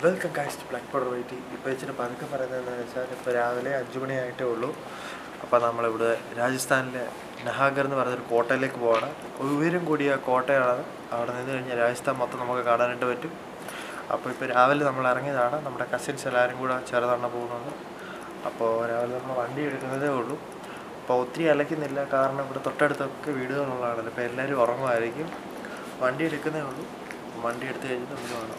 Welcome cast to black border വൈറ്റി ഇപ്പോൾ ഇച്ചിരി പതുക്കെ പറയുന്നത് എന്താണെന്ന് വെച്ചാൽ ഇപ്പോൾ രാവിലെ അഞ്ച് മണിയായിട്ടേ ഉള്ളൂ അപ്പോൾ നമ്മളിവിടെ രാജസ്ഥാനിലെ നഹാഗർ എന്ന് പറയുന്നൊരു കോട്ടയിലേക്ക് പോവാണ് ഉയരം കൂടിയ കോട്ടയാണ് അവിടെ നിന്ന് കഴിഞ്ഞാൽ രാജസ്ഥാൻ മൊത്തം നമുക്ക് കാണാനായിട്ട് പറ്റും അപ്പോൾ ഇപ്പോൾ രാവിലെ നമ്മൾ ഇറങ്ങിയതാണ് നമ്മുടെ കസിൻസ് എല്ലാവരും കൂടെ ചേർന്നാണ് പോകുന്നത് അപ്പോൾ രാവിലെ നമ്മൾ വണ്ടി എടുക്കുന്നതേ ഉള്ളൂ അപ്പോൾ ഒത്തിരി അലക്കുന്നില്ല കാരണം ഇവിടെ തൊട്ടടുത്തൊക്കെ വീടുകളുള്ളതാണല്ലോ അപ്പോൾ എല്ലാവരും ഉറങ്ങുമായിരിക്കും വണ്ടി എടുക്കുന്നേ ഉള്ളൂ വണ്ടി എടുത്തു കഴിഞ്ഞിട്ട് നമുക്ക് കാണാം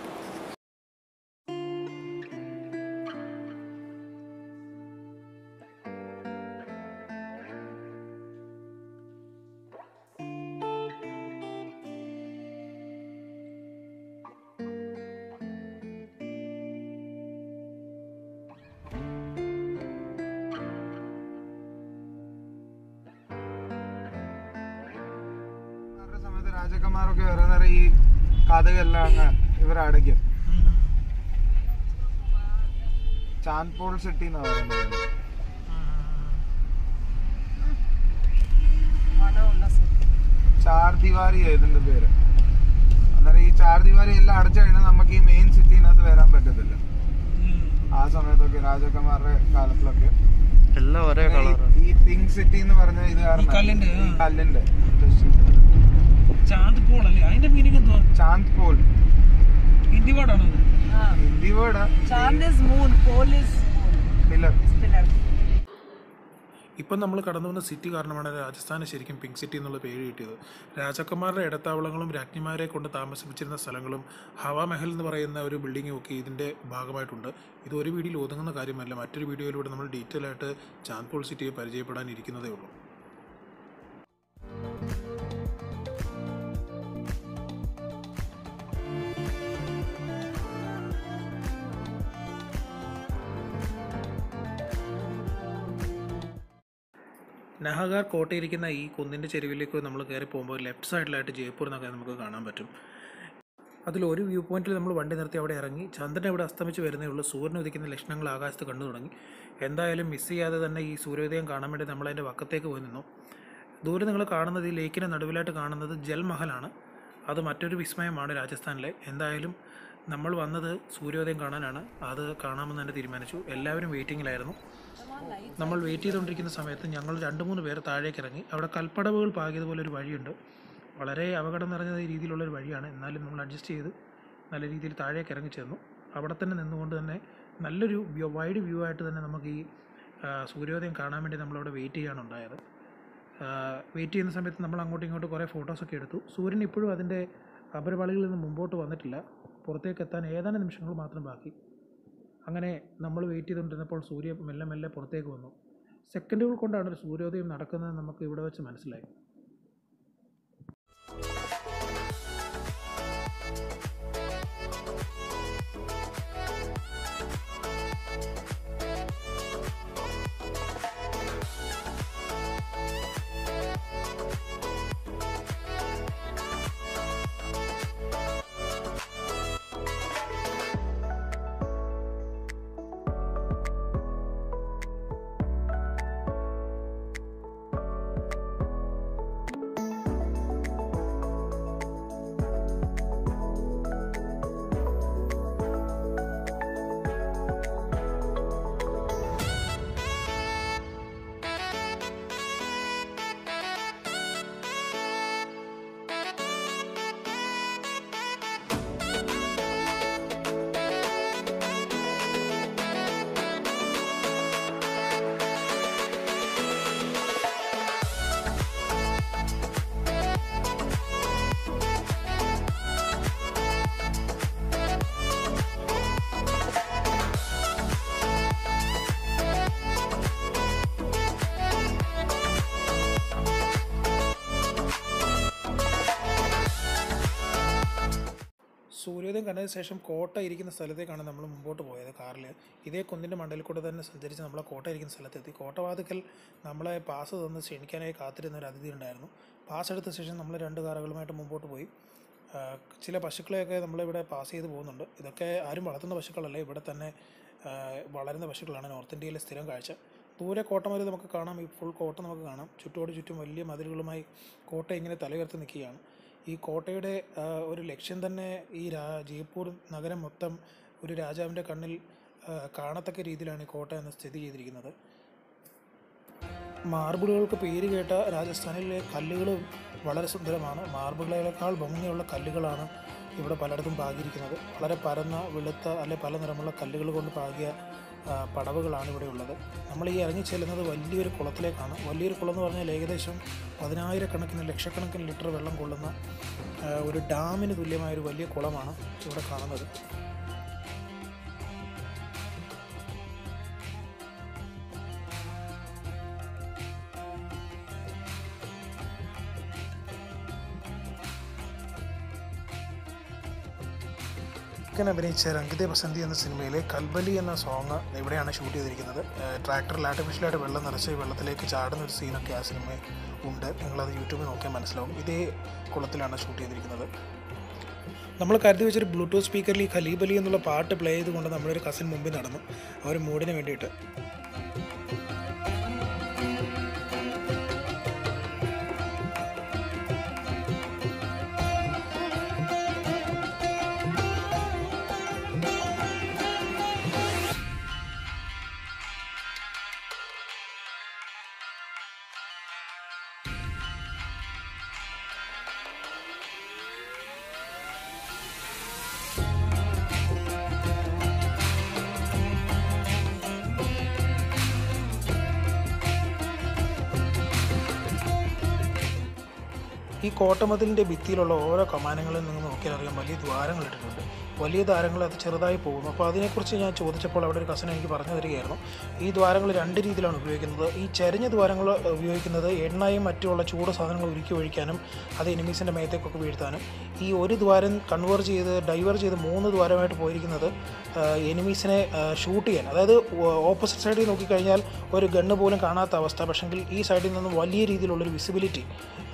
അവരുടെ സമയത്ത് രാജാക്കന്മാരൊക്കെ വരുന്നേരം ഈ കഥകളെല്ലാം അങ്ങ് ഇവർ അടയ്ക്കും ചാൻപോൾ സിറ്റി എന്നാ പറയുന്നത് ചാർ ദിവാരി ഇതിന്റെ പേര് അന്നേരം ഈ ചാർ ദിവാരി എല്ലാം അടച്ചു കഴിഞ്ഞാൽ നമുക്ക് ഈ മെയിൻ സിറ്റിനകത്ത് വരാൻ പറ്റത്തില്ല ആ സമയത്തൊക്കെ രാജാക്കന്മാരുടെ കാലത്തിലൊക്കെ എല്ലാം ഒരേ ഈ- കളർ ഈ പിങ്ക് സിറ്റി എന്ന് പറഞ്ഞ ഇത് കാരണം കല്ലിന്റെ, ഈ ആ. കല്ലിന്റെ ചാന്ത് പോൾ അല്ലേ അതിന്റെ മീനിങ് എന്തുവാ ചാന്ദ് പോൾ ഹിന്ദി വേർഡാണോ ഇത് Hindi word Chand is moon, pole is pillar pillar. ഇപ്പം നമ്മൾ കടന്നു വന്ന സിറ്റി കാരണമാണ് രാജസ്ഥാന് ശരിക്കും പിങ്ക് സിറ്റി എന്നുള്ള പേര് കിട്ടിയത് രാജാക്കന്മാരുടെ ഇടത്താവളങ്ങളും രാജ്ഞിമാരെ കൊണ്ട് താമസിപ്പിച്ചിരുന്ന സ്ഥലങ്ങളും ഹവാ മെഹൽ എന്ന് പറയുന്ന ഒരു ബിൽഡിങ്ങും ഒക്കെ ഇതിൻ്റെ ഭാഗമായിട്ടുണ്ട് ഇത് ഒരു വീഡിയോയിൽ ഒതുങ്ങുന്ന കാര്യമല്ല മറ്റൊരു വീഡിയോയിലൂടെ നമ്മൾ ഡീറ്റെയിൽ ആയിട്ട് ചാന്ദ്പോൾ സിറ്റിയെ പരിചയപ്പെടാൻ ഇരിക്കുന്നതേ ഉള്ളൂ നഹഗാർ കോട്ടയിരിക്കുന്ന ഈ കുന്നിൻ്റെ ചെരുവിലേക്ക് നമ്മൾ കയറി പോകുമ്പോൾ ലെഫ്റ്റ് സൈഡിലായിട്ട് ജയ്പൂർ എന്നൊക്കെ നമുക്ക് കാണാൻ പറ്റും അതിൽ ഒരു വ്യൂ പോയിന്റിൽ നമ്മൾ വണ്ടി നിർത്തി അവിടെ ഇറങ്ങി ചന്ദ്രൻ ഇവിടെ അസ്തമിച്ച് വരുന്നേ ഉള്ളൂ സൂര്യൻ ഉദിക്കുന്ന ലക്ഷണങ്ങൾ ആകാശത്ത് കണ്ടു തുടങ്ങി എന്തായാലും മിസ് ചെയ്യാതെ തന്നെ ഈ സൂര്യോദയം കാണാൻ വേണ്ടി നമ്മൾ അതിൻ്റെ വക്കത്തേക്ക് പോയി നിന്നു ദൂരെ നിങ്ങൾ കാണുന്നത് ഈ ലേക്കിന് നടുവിലായിട്ട് കാണുന്നത് ജൽമഹലാണ് അത് മറ്റൊരു വിസ്മയമാണ് രാജസ്ഥാനിലെ എന്തായാലും നമ്മൾ വന്നത് സൂര്യോദയം കാണാനാണ് അത് കാണാമെന്ന് തന്നെ തീരുമാനിച്ചു എല്ലാവരും വെയിറ്റിങ്ങിലായിരുന്നു നമ്മൾ വെയിറ്റ് ചെയ്തുകൊണ്ടിരിക്കുന്ന സമയത്ത് ഞങ്ങൾ രണ്ട് മൂന്ന് പേർ താഴേക്ക് ഇറങ്ങി അവിടെ കൽപ്പടവുകൾ പാകിയതുപോലെ ഒരു വഴിയുണ്ട് വളരെ അപകടം നിറഞ്ഞ രീതിയിലുള്ള ഒരു വഴിയാണ് എന്നാലും നമ്മൾ അഡ്ജസ്റ്റ് ചെയ്ത് നല്ല രീതിയിൽ താഴേക്ക് ഇറങ്ങി ചെന്നു അവിടെ തന്നെ നിന്നുകൊണ്ട് തന്നെ നല്ലൊരു വ്യൂ വൈഡ് വ്യൂ ആയിട്ട് തന്നെ നമുക്ക് ഈ ആ, സൂര്യോദയം കാണാൻ വേണ്ടി നമ്മളവിടെ വെയിറ്റ് ചെയ്യാണ് ഉണ്ടായത് വെയിറ്റ് ചെയ്യുന്ന സമയത്ത് നമ്മൾ അങ്ങോട്ടും ഇങ്ങോട്ടും കുറേ ഫോട്ടോസൊക്കെ എടുത്തു സൂര്യൻ ഇപ്പോഴും അതിൻ്റെ അപരപാളികളിൽ നിന്ന് മുമ്പോട്ട് വന്നിട്ടില്ല പുറത്തേക്ക് എത്താൻ ഏതാനും നിമിഷങ്ങൾ മാത്രം ബാക്കി അങ്ങനെ നമ്മൾ വെയിറ്റ് ചെയ്തുകൊണ്ടിരുന്നപ്പോൾ സൂര്യൻ മെല്ലെ മെല്ലെ പുറത്തേക്ക് വന്നു സെക്കൻഡുകൾ കൊണ്ടാണ് ഒരു സൂര്യോദയം നടക്കുന്നത് നമുക്ക് ഇവിടെ വെച്ച് മനസ്സിലായി സൂര്യോദയം കണ്ടതിന് ശേഷം കോട്ട ഇരിക്കുന്ന സ്ഥലത്തേക്കാണ് നമ്മൾ മുമ്പോട്ട് പോയത് കാറിൽ ഇതേ കുന്നിൻ്റെ മണ്ടയിൽ കൂടെ തന്നെ സഞ്ചരിച്ച് നമ്മൾ കോട്ട ഇരിക്കുന്ന സ്ഥലത്തെത്തി കോട്ടവാതിക്കൽ നമ്മളെ പാസ് തന്ന് ക്ഷണിക്കാനായി കാത്തിരുന്ന ഒരു അതിഥി ഉണ്ടായിരുന്നു പാസ് എടുത്ത ശേഷം നമ്മൾ രണ്ട് കാറുകളുമായിട്ട് മുമ്പോട്ട് പോയി ആ, ചില പശുക്കളെയൊക്കെ നമ്മളിവിടെ പാസ് ചെയ്ത് പോകുന്നുണ്ട് ഇതൊക്കെ ആരും വളർത്തുന്ന പശുക്കളല്ല ഇവിടെ തന്നെ ആ, വളരുന്ന പശുക്കളാണ് നോർത്ത് ഇന്ത്യയിലെ സ്ഥിരം കാഴ്ച ദൂരെ കോട്ടമരുത് നമുക്ക് കാണാം ഈ ഫുൾ കോട്ട നമുക്ക് കാണാം ചുറ്റോട് ചുറ്റും വലിയ മതിലുകളുമായി കോട്ട ഇങ്ങനെ തലയുയർത്തി നിൽക്കുകയാണ് ഈ കോട്ടയുടെ ആ, ഒരു ലക്ഷ്യം തന്നെ ഈ രാ ജയ്പൂർ നഗരം മൊത്തം ഒരു രാജാവിൻ്റെ കണ്ണിൽ ആ, കാണത്തക്ക രീതിയിലാണ് ഈ കോട്ട എന്ന് സ്ഥിതി ചെയ്തിരിക്കുന്നത് മാർബിളുകൾക്ക് പേര് കേട്ട രാജസ്ഥാനിലെ കല്ലുകൾ വളരെ സുന്ദരമാണ് മാർബിളുകളേക്കാൾ ഭംഗിയുള്ള കല്ലുകളാണ് ഇവിടെ പലയിടത്തും പാകിയിരിക്കുന്നത് വളരെ പരന്ന വെളുത്ത അല്ലെ പല നിറമുള്ള കല്ലുകൾ കൊണ്ട് പാകിയ ആ, പടവുകളാണ് ഇവിടെ ഉള്ളത് നമ്മൾ ഈ ഇറങ്ങി ചെല്ലുന്നത് വലിയൊരു കുളത്തിലേക്കാണ് വലിയൊരു കുളം എന്ന് പറഞ്ഞാൽ ഏകദേശം പതിനായിരക്കണക്കിന് ലക്ഷക്കണക്കിന് ലിറ്റർ വെള്ളം കൊള്ളുന്ന ആ, ഒരു ഡാമിന് തുല്യമായ ഒരു വലിയ കുളമാണ് ഇവിടെ കാണുന്നത് ൻ അഭിനയിച്ച രംഗിതെ ബസന്തി എന്ന സിനിമയിലെ കൽബലി എന്ന സോങ് ഇവിടെയാണ് ഷൂട്ട് ചെയ്തിരിക്കുന്നത് ഏഹ് ട്രാക്ടറിൽ ആർട്ടിഫിഷ്യലായിട്ട് വെള്ളം നിറച്ച് വെള്ളത്തിലേക്ക് ചാടുന്ന ഒരു സീനൊക്കെ ആ സിനിമയിൽ ഉണ്ട് നിങ്ങളത് യൂട്യൂബിൽ നോക്കിയാൽ മനസ്സിലാവും ഇതേ കുളത്തിലാണ് ഷൂട്ട് ചെയ്തിരിക്കുന്നത് നമ്മൾ കരുതി വെച്ചൊരു ബ്ലൂടൂത്ത് സ്പീക്കറിൽ ഈ ഖലീബലി എന്നുള്ള പാട്ട് പ്ലേ ചെയ്തുകൊണ്ട് നമ്മളൊരു കസിൻ മുമ്പിൽ നടന്നു ആ ഒരു മൂഡിന് വേണ്ടിയിട്ട് ഈ കോട്ടമതിലിൻ്റെ ഭിത്തിയിലുള്ള ഓരോ കമാനങ്ങളിൽ നിന്ന് നോക്കിയാൽ അറിയാം വലിയ ദ്വാരങ്ങൾ ഇട്ടിട്ടുണ്ട് വലിയ ദ്വാരങ്ങൾ അത് ചെറുതായി പോകുന്നു അപ്പോൾ അതിനെക്കുറിച്ച് ഞാൻ ചോദിച്ചപ്പോൾ അവിടെ ഒരു കസൻ എനിക്ക് പറഞ്ഞു തരികയായിരുന്നു ഈ ദ്വാരങ്ങൾ രണ്ട് രീതിയിലാണ് ഉപയോഗിക്കുന്നത് ഈ ചരിഞ്ഞ ദ്വാരങ്ങൾ ഉപയോഗിക്കുന്നത് എണ്ണയും മറ്റുള്ള ചൂട് സാധനങ്ങൾ ഉരുക്കി ഒഴിക്കാനും അത് എനിമീസിൻ്റെ മേത്തേക്കൊക്കെ വീഴ്ത്താനും ഈ ഒരു ദ്വാരം കൺവേർട്ട് ചെയ്ത് ഡൈവേർ ചെയ്ത് മൂന്ന് ദ്വാരമായിട്ട് പോയിരിക്കുന്നത് എനിമീസിനെ ഷൂട്ട് ചെയ്യാൻ അതായത് ഓപ്പോസിറ്റ് സൈഡിൽ നോക്കിക്കഴിഞ്ഞാൽ ഒരു ഗണ്ണ് പോലും കാണാത്ത അവസ്ഥ പക്ഷെങ്കിൽ ഈ സൈഡിൽ നിന്ന് വലിയ രീതിയിലുള്ളൊരു വിസിബിലിറ്റി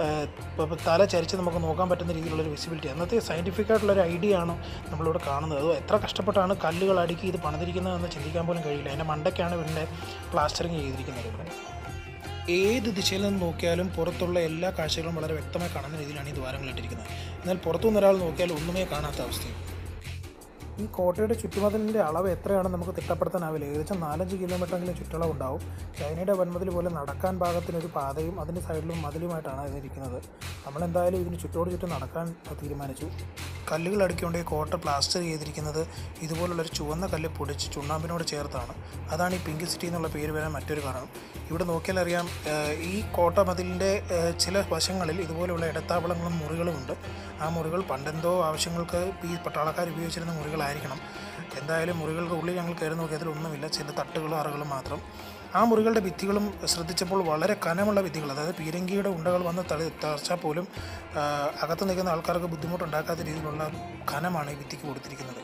തല ചരിച്ച് നമുക്ക് നോക്കാൻ പറ്റുന്ന രീതിയിലുള്ളൊരു വിസിബിലിറ്റി അന്നത്തെ സയൻറ്റിഫിക് ആയിട്ടുള്ളൊരു ഐഡിയ ആണ് നമ്മളിവിടെ കാണുന്നത് അത് എത്ര കഷ്ടപ്പെട്ടാണ് കല്ലുകൾ അടുക്കി ഇത് പണിതിരിക്കുന്നതെന്ന് ചിന്തിക്കാൻ പോലും കഴിയില്ല അതിൻ്റെ മണ്ടയ്ക്കാണ് ഇതിൻ്റെ പ്ലാസ്റ്ററിങ് ചെയ്തിരിക്കുന്നത് ഇവിടെ ഏത് ദിശയിൽ നിന്ന് നോക്കിയാലും പുറത്തുള്ള എല്ലാ കാഴ്ചകളും വളരെ വ്യക്തമായി കാണുന്ന രീതിയിലാണ് ഈ ദ്വാരങ്ങൾ ഇട്ടിരിക്കുന്നത് എന്നാൽ പുറത്തുനിന്ന് ഒരാൾ നോക്കിയാൽ ഒന്നുമേ കാണാത്ത അവസ്ഥയും ഈ കോട്ടയുടെ ചുറ്റുമതിലിൻ്റെ അളവ് എത്രയാണെന്ന് നമുക്ക് തിട്ടപ്പെടുത്താനാവില്ല ഏകദേശം നാലഞ്ച് കിലോമീറ്ററെങ്കിലും ചുറ്റളവ് ഉണ്ടാവും ചൈനയുടെ വൻമതിൽ പോലെ നടക്കാൻ പാകത്തിനൊരു പാതയും അതിൻ്റെ സൈഡിലും മതിലുമായിട്ടാണ് ഇതിരിക്കുന്നത് നമ്മളെന്തായാലും ഇതിന് ചുറ്റോട് ചുറ്റും നടക്കാൻ തീരുമാനിച്ചു കല്ലുകൾ അടുക്കിക്കൊണ്ട് ഈ കോട്ട പ്ലാസ്റ്റർ ചെയ്തിരിക്കുന്നത് ഇതുപോലുള്ളൊരു ചുവന്ന കല്ല് പൊടിച്ച് ചുണ്ണാമ്പിനോട് ചേർത്താണ് അതാണ് ഈ പിങ്ക് സിറ്റി എന്നുള്ള പേര് വരാൻ മറ്റൊരു കാരണം ഇവിടെ നോക്കിയാൽ അറിയാം ഏഹ്, ഈ കോട്ട മതിലിൻ്റെ ഏഹ്, ചില വശങ്ങളിൽ ഇതുപോലെയുള്ള ഇടത്താവളങ്ങളും മുറികളും ഉണ്ട് ആ മുറികൾ പണ്ടെന്തോ ആവശ്യങ്ങൾക്ക് ഈ പട്ടാളക്കാർ ഉപയോഗിച്ചിരുന്ന മുറികളായിരിക്കണം എന്തായാലും മുറികൾക്ക് ഉള്ളിൽ ഞങ്ങൾ കയറി നോക്കിയതിൽ ഒന്നുമില്ല ചില തട്ടുകളും അറകളും മാത്രം ആ മുറികളുടെ ഭിത്തികളും ശ്രദ്ധിച്ചപ്പോൾ വളരെ കനമുള്ള ഭിത്തികൾ അതായത് പീരങ്കിയുടെ ഉണ്ടകൾ വന്ന് തളി തറച്ചാൽ പോലും ആ, അകത്ത് നിൽക്കുന്ന ആൾക്കാർക്ക് ബുദ്ധിമുട്ടുണ്ടാക്കാത്ത രീതിയിലുള്ള ഖനമാണ് ഈ ഭിത്തിക്ക് കൊടുത്തിരിക്കുന്നത്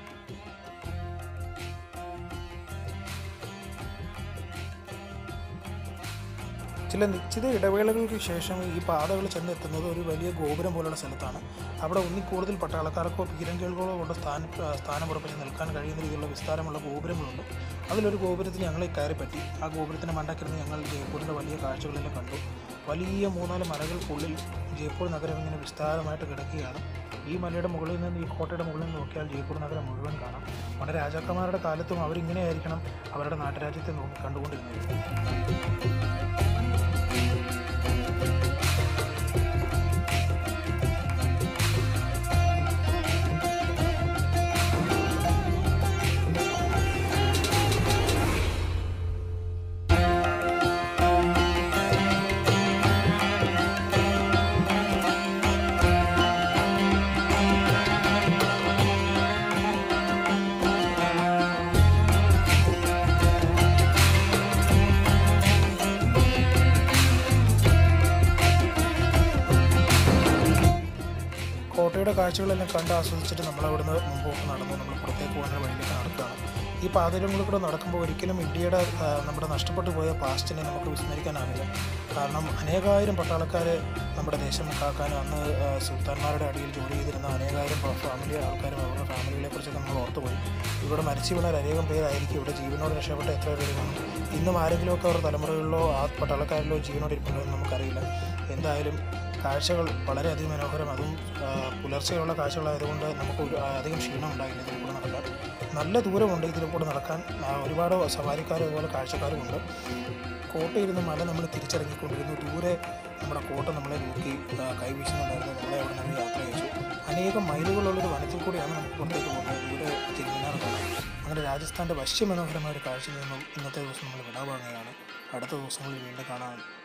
ചില നിശ്ചിത ഇടവേളകൾക്ക് ശേഷം ഈ പാതകൾ ചെന്നെത്തുന്നത് ഒരു വലിയ ഗോപുരം പോലുള്ള സ്ഥലത്താണ് അവിടെ ഒന്നിൽ കൂടുതൽ പട്ടാളക്കാർക്കോ പീരങ്കികൾക്കോ കൊണ്ട് സ്ഥാനം സ്ഥാനം ഉറപ്പിച്ച് നിൽക്കാൻ കഴിയുന്ന രീതിയിലുള്ള വിസ്താരമുള്ള ഗോപുരങ്ങളുണ്ട് അതിലൊരു ഗോപുരത്തിൽ ഞങ്ങളെ കയറി പറ്റി ആ ഗോപുരത്തിൻ്റെ മണ്ടക്കിരുന്ന് ഞങ്ങൾ ജയ്പൂരിൻ്റെ വലിയ കാഴ്ചകളെല്ലാം കണ്ടു വലിയ മൂന്നാല് മലകൾക്കുള്ളിൽ ജയ്പൂർ നഗരം ഇങ്ങനെ വിസ്താരമായിട്ട് കിടക്കുകയാണ് ഈ മലയുടെ മുകളിൽ നിന്ന് ഈ കോട്ടയുടെ മുകളിൽ നിന്ന് നോക്കിയാൽ ജയ്പൂർ നഗരം മുഴുവൻ കാണാം നമ്മുടെ രാജാക്കന്മാരുടെ കാലത്തും അവരിങ്ങനെയായിരിക്കണം അവരുടെ നാട്ടുരാജ്യത്തെ നോക്കി കണ്ടുകൊണ്ടിരുന്നത് കോട്ടയുടെ കാഴ്ചകളെല്ലാം കണ്ട് ആസ്വദിച്ചിട്ട് നമ്മൾ അവിടുന്ന് മുമ്പോട്ട് നടന്നു നമ്മൾ പുറത്തേക്ക് പോകുന്ന വഴിയിലേക്ക് നടക്കുകയാണ് ഈ പാതയിലൂടെ കൂടെ നടക്കുമ്പോൾ ഒരിക്കലും ഇന്ത്യയുടെ ആ, നമ്മുടെ നഷ്ടപ്പെട്ടു പോയ പാസ്റ്റിനെ നമുക്ക് വിസ്മരിക്കാനാവില്ല കാരണം അനേകായിരം പട്ടാളക്കാർ നമ്മുടെ ദേശം കാക്കാനും അന്ന് ആ, സുൽത്താൻമാരുടെ അടിയിൽ ജോലി ചെയ്തിരുന്ന അനേകായിരം ഫ- ഫാമിലി ആൾക്കാരും അവരുടെ ഫാമിലികളെ കുറിച്ചൊക്കെ നമ്മൾ ഓർത്തുപോയി ഇവിടെ മരിച്ചു വീണ അനേകം പേരായിരിക്കും ഇവിടെ ജീവനോട് രക്ഷപ്പെട്ട എത്ര പേര് കാണും ഇന്നും ആരെങ്കിലുമൊക്കെ അവരുടെ തലമുറകളിലോ ആ പട്ടാളക്കാരിലോ ജീവനോട് ഇരിപ്പുണ്ടോ എന്ന് നമുക്കറിയില്ല എന്തായാലും കാഴ്ചകൾ വളരെയധികം മനോഹരം അതും ആ, പുലർച്ചെയുള്ള കാഴ്ചകളായതുകൊണ്ട് നമുക്ക് ഒരു അധികം ക്ഷീണം ഉണ്ടായില്ല ഇതിൽ കൂടെ നടക്കാൻ നല്ല ദൂരമുണ്ട് ഇതിൽ കൂടെ നടക്കാൻ ആ, ഒരുപാട് സവാരിക്കാരും അതുപോലെ കാഴ്ചക്കാരും ഉണ്ട് കോട്ടയിരുന്ന മല നമ്മൾ തിരിച്ചിറങ്ങിക്കൊണ്ടിരുന്നു ദൂരെ നമ്മുടെ കോട്ട നമ്മളെ നോക്കി ആ, കൈവീശുന്നുണ്ടായിരുന്നു നമ്മളെ അവിടെ നിന്ന് യാത്ര അയച്ചു അനേകം മൈലുകളുള്ളൊരു വനത്തിൽ കൂടിയാണ് നമുക്ക് പുറത്തേക്ക് പോകുന്നത് ദൂരെ തിരുമിനാർ കാണാം അങ്ങനെ രാജസ്ഥാൻ്റെ വശ്യമനോഹരമായ ഒരു കാഴ്ചയിൽ നിന്നും ഇന്നത്തെ ദിവസം നമ്മൾ വിടവാങ്ങുകയാണ് അടുത്ത ദിവസങ്ങളിൽ വീണ്ടും കാണാം